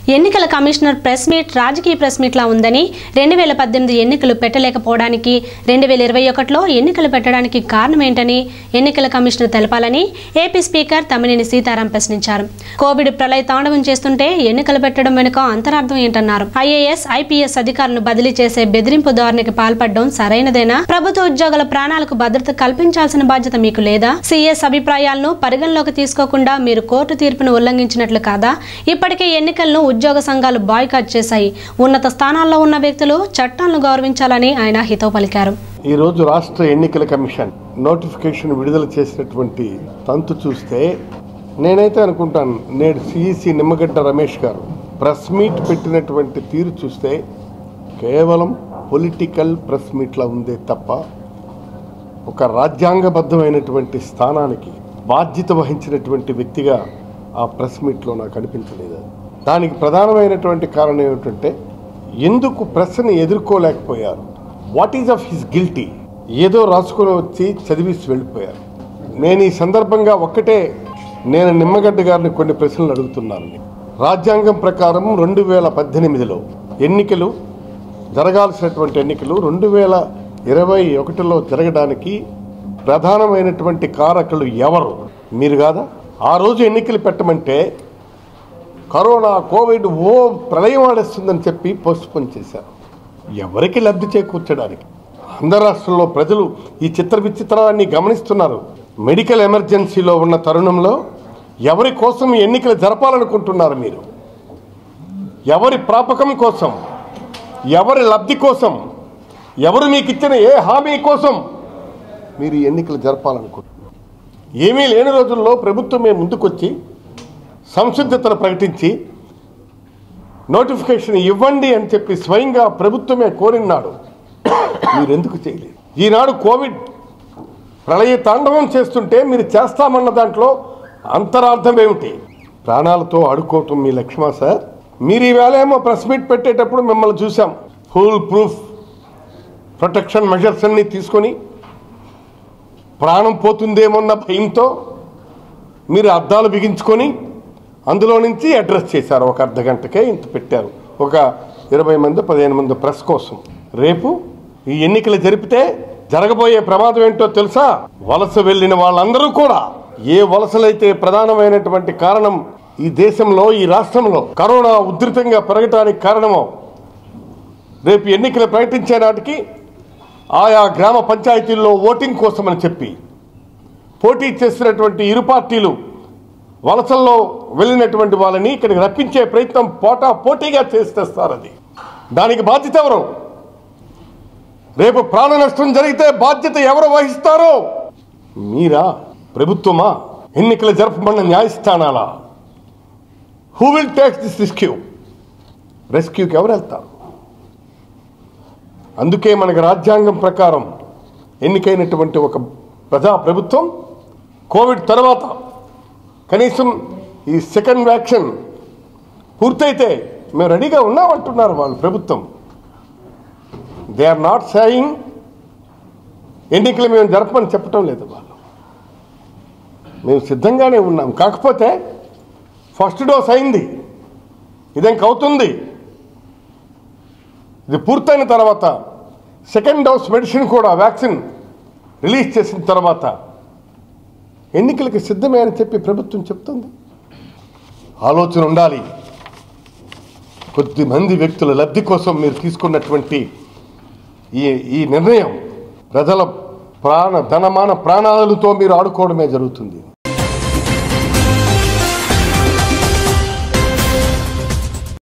ఎన్నికల commissioner press meet రాజకీయ press మీట్లా ఉందని రెండు వేల పద్దెనిమిది ఎన్నికలు పెట్టలేకపోవడానికి రెండు వేల ఇరవై ఒకటిలో ఎన్నికలు పెట్టడానికి కారణమేంటని ఎన్నికల కమిషనర్ తెలపాలని ఏపీ స్పీకర్ తమ్మినేని సీతారాం ప్రశ్నించారు కోవిడ్ ప్రళయ తాండవం చేస్తుంటే ఎన్నికలు పెట్టడం వెనుక అంతరార్థం ఏంటన్నారు ఐఏఎస్ ఐపీఎస్ అధికారులను బదిలీ చేసే బెదిరింపు ధోరణికి పాల్పడడం సరైనదేనా ప్రభుత్వ ఉద్యోగుల ప్రాణాలకు భద్రత కల్పించాల్సిన బాధ్యత మీకు లేదా సీఎస్ అభిప్రాయాలను పరిగణలోకి తీసుకోకుండా మీరు కోర్టు తీర్పును ఉల్లంఘించినట్లు కాదా ఇప్పటికే ఎన్నికలను ఉద్యోగ సంఘాలు బాయ్కాట్ చేశాయి ఉన్నత స్థానాల్లో ఉన్న వ్యక్తులు చట్టాలను గౌరవించాలని ఆయన హితవు పలికారు ఈ రోజు రాష్ట్ర ఎన్నికల కమిషన్ నోటిఫికేషన్ విడుదల చేసినటువంటి తంతు చూస్తే నేనైతే అనుకుంటాను నేడు సిఈసి నిమ్మగడ్డ రమేష్ గారు ప్రెస్ మీట్ పెట్టినటువంటి తీరు చూస్తే కేవలం పొలిటికల్ ప్రెస్ మీట్లా ఉందే తప్ప ఒక రాజ్యాంగబద్ధమైనటువంటి స్థానానికి బాధ్యత వహించినటువంటి వ్యక్తిగా ఆ ప్రెస్ మీట్లో నాకు అనిపించలేదు దానికి ప్రధానమైనటువంటి కారణం ఏమిటంటే ఎందుకు ప్రెస్ని ఎదుర్కోలేకపోయారు what is of his guilty ఏదో రాసుకొని వచ్చి చదివిసి వెళ్ళిపోయారు నేను ఈ సందర్భంగా ఒక్కటే నేను నిమ్మగడ్డ గారిని కొన్ని ప్రశ్నలు అడుగుతున్నాను రాజ్యాంగం ప్రకారం రెండు వేల పద్దెనిమిదిలో ఎన్నికలు జరగాల్సినటువంటి ఎన్నికలు రెండు వేల ఇరవై ఒకటిలో జరగడానికి ప్రధానమైనటువంటి కారకులు ఎవరు మీరు కాదా ఆ రోజు ఎన్నికలు పెట్టమంటే కరోనా కోవిడ్ ఓ ప్రళయం ఆడేస్తుందని చెప్పి పోస్ట్పోన్ చేశారు ఎవరికి లబ్ధి చేకూర్చడానికి ఆంధ్ర రాష్ట్రంలో ప్రజలు ఈ చిత్ర విచిత్రాన్ని గమనిస్తున్నారు మెడికల్ ఎమర్జెన్సీలో ఉన్న తరుణంలో ఎవరి కోసం ఈ ఎన్నికలు జరపాలనుకుంటున్నారు మీరు ఎవరి ప్రాపకం కోసం ఎవరి లబ్ధి కోసం ఎవరు మీకు ఇచ్చిన ఏ హామీ కోసం మీరు ఈ ఎన్నికలు జరపాలనుకుంటున్నారు ఏమీ లేని రోజుల్లో ప్రభుత్వమే ముందుకొచ్చి సంసిద్ధతను ప్రకటించి నోటిఫికేషన్ ఇవ్వండి అని చెప్పి స్వయంగా ప్రభుత్వమే కోరినాడు మీరెందుకు చేయలేదు ఈనాడు కోవిడ్ ప్రళయ తాండవం చేస్తుంటే మీరు చేస్తామన్న దాంట్లో అంతరార్థం ఏమిటి ప్రాణాలతో ఆడుకోవటం మీ లక్ష్యమా సార్ మీరు ఈవేళ ఏమో ప్రెస్ మీట్ పెట్టేటప్పుడు మిమ్మల్ని చూసాం ఫుల్ ప్రూఫ్ ప్రొటెక్షన్ మెజర్స్ అన్ని తీసుకొని ప్రాణం పోతుందేమన్న భయంతో మీరు అద్దాలు బిగించుకొని అందులో నుంచి అడ్రస్ చేశారు ఒక అర్ధ గంటకే ఇంత పెట్టారు ఒక ఇరవై మంది పదిహేను మంది ప్రెస్ కోసం రేపు ఈ ఎన్నికలు జరిపితే జరగబోయే ప్రమాదం ఏంటో తెలుసా వలస వెళ్ళిన వాళ్ళందరూ కూడా ఏ వలసలైతే ప్రధానమైనటువంటి కారణం ఈ దేశంలో ఈ రాష్ట్రంలో కరోనా ఉధృతంగా పెరగటానికి కారణమో రేపు ఎన్నికలు ప్రకటించే నాటికి ఆయా గ్రామ పంచాయతీల్లో ఓటింగ్ కోసమని చెప్పి పోటీ చేసినటువంటి ఇరు పార్టీలు వలసల్లో వెళ్ళినటువంటి వాళ్ళని ఇక్కడికి రప్పించే ప్రయత్నం పోటా పోటీగా చేసేస్తారు అది దానికి బాధ్యత ఎవరు రేపు ప్రాణ నష్టం జరిగితే బాధ్యత ఎవరు వహిస్తారో మీరా ప్రభుత్వమా ఎన్నికలు జరపబడిన న్యాయస్థానాలా who will take this rescue రెస్క్యూకి ఎవరు వెళ్తారు అందుకే మనకు రాజ్యాంగం ప్రకారం ఎన్నికైనటువంటి ఒక ప్రజా ప్రభుత్వం కోవిడ్ తర్వాత కనీసం ఈ సెకండ్ వ్యాక్సిన్ పూర్తయితే మేము రెడీగా ఉన్నామంటున్నారు వాళ్ళు ప్రభుత్వం దే ఆర్ నాట్ సేయింగ్ ఎన్నికలు మేము జరపమని చెప్పటం లేదు వాళ్ళు మేము సిద్ధంగానే ఉన్నాం కాకపోతే ఫస్ట్ డోస్ అయింది ఇదెంక అవుతుంది ఇది పూర్తయిన తర్వాత సెకండ్ డోస్ మెడిసిన్ కూడా వ్యాక్సిన్ రిలీజ్ చేసిన తర్వాత ఎన్నికలకి సిద్ధమే అని చెప్పి ప్రభుత్వం చెప్తుంది ఆలోచన ఉండాలి కొద్దిమంది వ్యక్తుల లబ్ధి కోసం మీరు తీసుకున్నటువంటి ఈ ఈ నిర్ణయం ప్రజల ప్రాణ ధనమాన ప్రాణాలతో మీరు ఆడుకోవడమే జరుగుతుంది